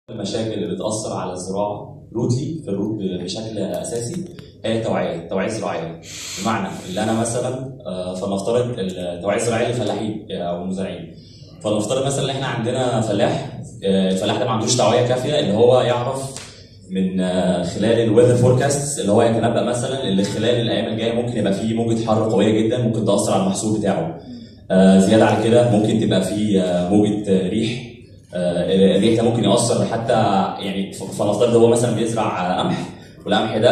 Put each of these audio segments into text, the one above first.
المشاكل اللي بتأثر على الزراعة روتلي في الروت بشكل أساسي هي التوعية، التوعية الزراعية. بمعنى اللي أنا مثلا آه، فلنفترض التوعية الزراعية للفلاحين أو المزارعين. فلنفترض مثلا إن إحنا عندنا فلاح آه، الفلاح ده ما عندوش توعية كافية إن هو يعرف من آه، خلال الويذر فوركاست اللي هو يتنبأ مثلا اللي خلال الأيام الجاية ممكن يبقى فيه موجة حر قوية جدا ممكن تأثر على المحصول بتاعه. آه، زيادة على كده ممكن تبقى فيه آه، موجة آه، ريح آه، الريح ده ممكن يأثر حتى يعني ف- فنفترض هو مثلا بيزرع قمح والقمح ده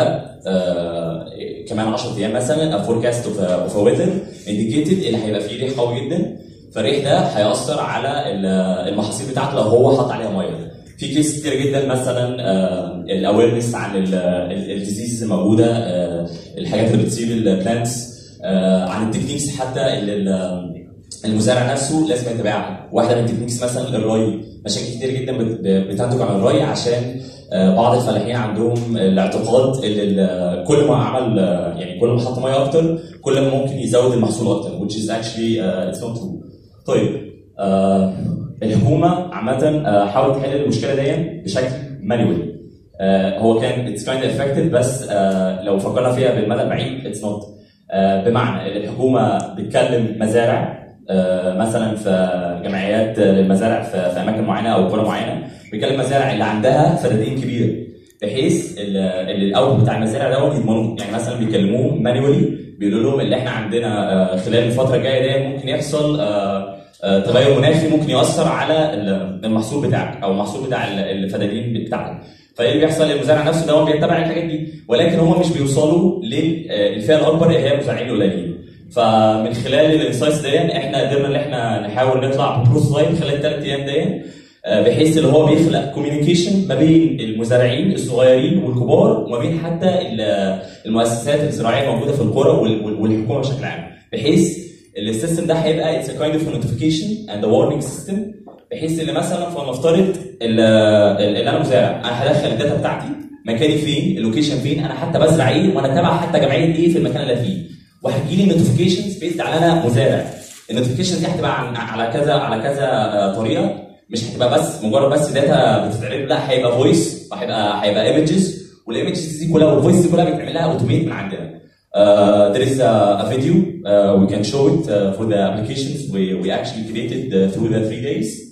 آه، كمان 10 ايام مثلا فوركاست اوف ويذر انديكيتد اللي هيبقى فيه ريح قوي جدا فالريح ده هيأثر على ال- المحاصيل بتاعته لو هو حط عليها ميه في كيس كتير جدا مثلا الاويرنس عن الديزيز الموجوده آه، الحاجات اللي بتصيب البلانتس عن التكنيكس حتى اللي ال- المزارع نفسه لازم يتبعها واحده من التكنيكس مثلا الري مشاكل كتير جدا بت- بتنتج عن الري عشان آه، بعض الفلاحين عندهم الاعتقاد اللي ال- كل ما عمل آه، يعني كل ما حط ميه اكتر كل ما ممكن يزود المحصول اكتر which is actually uh, it's not true. طيب آه الحكومه عامه آه، حاولت تحل المشكله دي بشكل مانوال آه هو كان اتس كايند افكتيف بس آه لو فكرنا فيها بالمدى البعيد اتس نوت آه بمعنى ان الحكومه بتكلم مزارع آه مثلا في جمعيات للمزارع في, في اماكن معينه او قرى معينه بيكلم مزارع اللي عندها فدادين كبيره بحيث ال- ال- الاوت بتاع المزارع دوت يضمنوه يعني مثلا بيكلموهم مانوالي بيقولوا لهم اللي احنا عندنا آه، خلال الفتره الجايه دي ممكن يحصل آه، آه، تغير مناخي ممكن ياثر على ال- المحصول بتاعك او المحصول بتاع ال- الفدادين بتاعتك فايه اللي بيحصل المزارع نفسه ده هو بيتبع الحاجات دي ولكن هم مش بيوصلوا للفئه الاكبر اللي هي المزارعين القليلين فمن خلال الانسايتس دي احنا قدرنا ان احنا نحاول نطلع ببروتوتايب خلال الثلاث ايام دي آه، بحيث اللي هو بيخلق كوميونيكيشن ما بين المزارعين الصغيرين والكبار وما بين حتى ال- المؤسسات الزراعيه الموجوده في القرى وال- وال- والحكومه بشكل عام بحيث السيستم ده هيبقى اتس كايند اوف نوتيفيكيشن اند وارنينج سيستم بحيث ان مثلا فلنفترض ال- ال- اللي انا مزارع انا هدخل الداتا بتاعتي مكاني فين اللوكيشن فين انا حتى بزرع ايه وانا تابع حتى جمعيه ايه في المكان اللي أنا فيه وهتجي لي نوتيفيكيشنز بيزد على انا مزارع النوتيفيكيشن دي هتبقى عن- على كذا على كذا آه، طريقه مش هتبقى بس مجرد بس داتا بتتعرض لا هيبقى فويس وهيبقى هيبقى ايمجز والايمجز دي كلها والفويس دي كلها بيتعمل لها اوتوميت من عندنا Uh, there is a, a video uh, we can show it uh, for the applications we, we actually created uh, through the three days